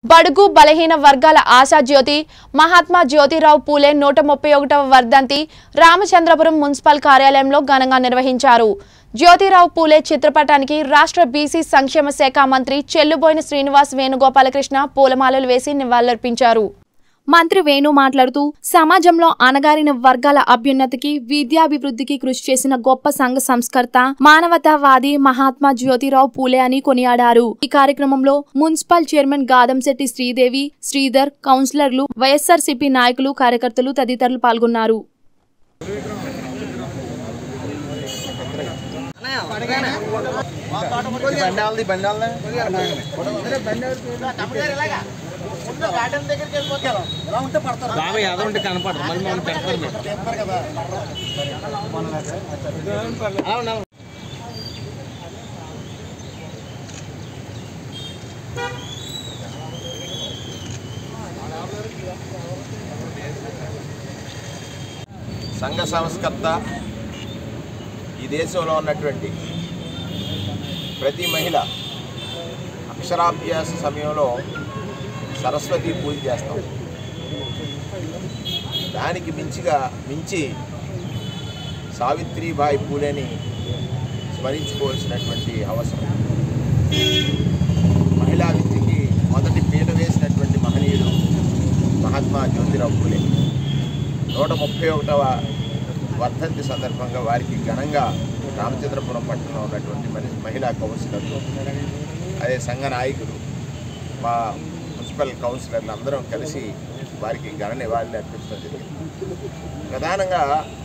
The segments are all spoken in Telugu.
బడుగు బలహీన వర్గాల ఆశా జ్యోతి మహాత్మా జ్యోతిరావు పూలే నూట ముప్పై ఒకటవ వర్ధంతి రామచంద్రపురం మున్సిపల్ కార్యాలయంలో ఘనంగా నిర్వహించారు జ్యోతిరావు పూలే చిత్రపటానికి రాష్ట్ర బీసీ సంక్షేమ శాఖ మంత్రి చెల్లుబోయిన శ్రీనివాస్ వేణుగోపాలకృష్ణ పూలమాలలు వేసి నివాళులర్పించారు మంత్రి వేణు మాట్లాడుతూ సమాజంలో అణగారిన వర్గాల అభ్యున్నతికి విద్యాభివృద్ధికి కృషి చేసిన గొప్ప సంఘ సంస్కర్త మానవతావాది మహాత్మా జ్యోతిరావు పూలే అని కొనియాడారు ఈ కార్యక్రమంలో మున్సిపల్ చైర్మన్ గాదంశెట్టి శ్రీదేవి శ్రీధర్ కౌన్సిలర్లు వైఎస్ఆర్సీపీ నాయకులు కార్యకర్తలు తదితరులు పాల్గొన్నారు బండాలది బండాలది బాబా ఏదో ఉంటే కనపడరు మళ్ళీ మనం పెడతారు మీరు అవును అవును సంఘ సంస్కర్త ఈ దేశంలో ఉన్నటువంటి ప్రతి మహిళ అక్షరాభ్యాస సమయంలో సరస్వతి పూజ చేస్తాం దానికి మించిగా మించి సావిత్రిబాయి పూలేని స్మరించుకోవాల్సినటువంటి అవసరం మహిళా విద్యకి మొదటి పీట వేసినటువంటి మహనీయుడు మహాత్మా జ్యోతిరావు పూలే నూట ముప్పై ఒకటవ వర్ధంతి సందర్భంగా వారికి ఘనంగా రామచంద్రపురం పట్టణంలో ఉన్నటువంటి మరి మహిళా కౌన్సిలర్లు అదే సంఘ నాయకులు మా మున్సిపల్ కౌన్సిలర్లు అందరం కలిసి వారికి ఘన నివాళులు అర్పించడం జరిగింది ప్రధానంగా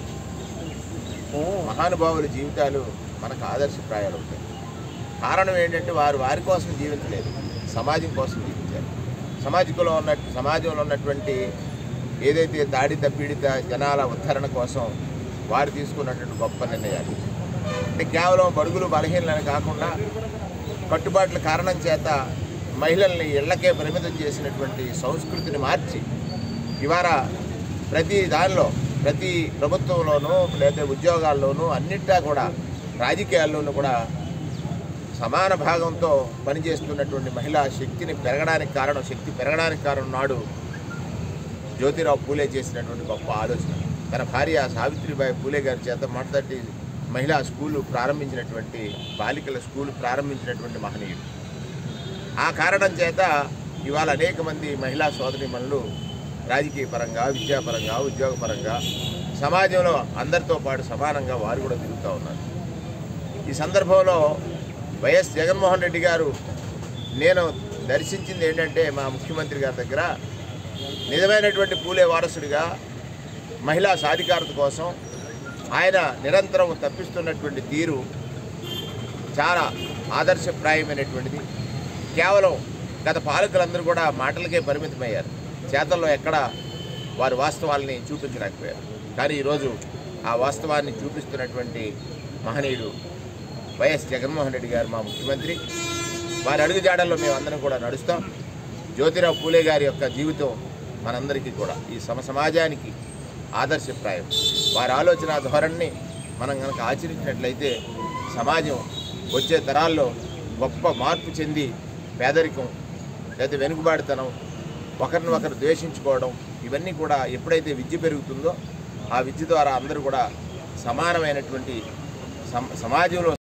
మహానుభావుల జీవితాలు మనకు ఆదర్శప్రాయాలు ఉంటాయి కారణం ఏంటంటే వారు వారి కోసం జీవించలేదు సమాజం కోసం జీవించారు సమాజంలో ఉన్న సమాజంలో ఉన్నటువంటి ఏదైతే దాడిత పీడిత జనాల ఉద్ధరణ కోసం వారు తీసుకున్నటువంటి గొప్ప నిర్ణయాలు అంటే కేవలం బడుగులు బలహీనలని కాకుండా కట్టుబాట్ల కారణం చేత మహిళల్ని ఇళ్లకే పరిమితం చేసినటువంటి సంస్కృతిని మార్చి ఇవాళ ప్రతి దానిలో ప్రతి ప్రభుత్వంలోనూ లేదా ఉద్యోగాల్లోనూ అన్నిటా కూడా రాజకీయాల్లోనూ కూడా సమాన భాగంతో పనిచేస్తున్నటువంటి మహిళా శక్తిని పెరగడానికి కారణం శక్తి పెరగడానికి కారణం నాడు జ్యోతిరావు పూలే చేసినటువంటి గొప్ప ఆలోచన తన భార్య సావిత్రిబాయి పూలే గారి చేత మొదటి మహిళా స్కూలు ప్రారంభించినటువంటి బాలికల స్కూలు ప్రారంభించినటువంటి మహనీయుడు ఆ కారణం చేత ఇవాళ అనేక మంది మహిళా సోదరిమణులు రాజకీయ పరంగా విద్యాపరంగా ఉద్యోగపరంగా సమాజంలో అందరితో పాటు సమానంగా వారు కూడా తిరుగుతూ ఉన్నారు ఈ సందర్భంలో వైఎస్ జగన్మోహన్ రెడ్డి గారు నేను దర్శించింది ఏంటంటే మా ముఖ్యమంత్రి గారి దగ్గర నిజమైనటువంటి పూలే వారసుడిగా మహిళా సాధికారత కోసం ఆయన నిరంతరం తప్పిస్తున్నటువంటి తీరు చాలా ఆదర్శప్రాయమైనటువంటిది కేవలం గత పాలకులందరూ కూడా మాటలకే పరిమితమయ్యారు చేతల్లో ఎక్కడ వారి వాస్తవాల్ని చూపించలేకపోయారు కానీ ఈరోజు ఆ వాస్తవాన్ని చూపిస్తున్నటువంటి మహనీయుడు వైఎస్ జగన్మోహన్ రెడ్డి గారు మా ముఖ్యమంత్రి వారి అడుగుజాడల్లో మేమందరం కూడా నడుస్తాం జ్యోతిరావు పూలే గారి యొక్క జీవితం మనందరికీ కూడా ఈ సమ సమాజానికి ఆదర్శప్రాయం వారి ఆలోచన ధోరణిని మనం కనుక ఆచరించినట్లయితే సమాజం వచ్చే తరాల్లో గొప్ప మార్పు చెంది పేదరికం లేదా వెనుకబాటుతనం ఒకరిని ఒకరు ద్వేషించుకోవడం ఇవన్నీ కూడా ఎప్పుడైతే విద్య పెరుగుతుందో ఆ విద్య ద్వారా అందరూ కూడా సమానమైనటువంటి సమ- సమాజంలో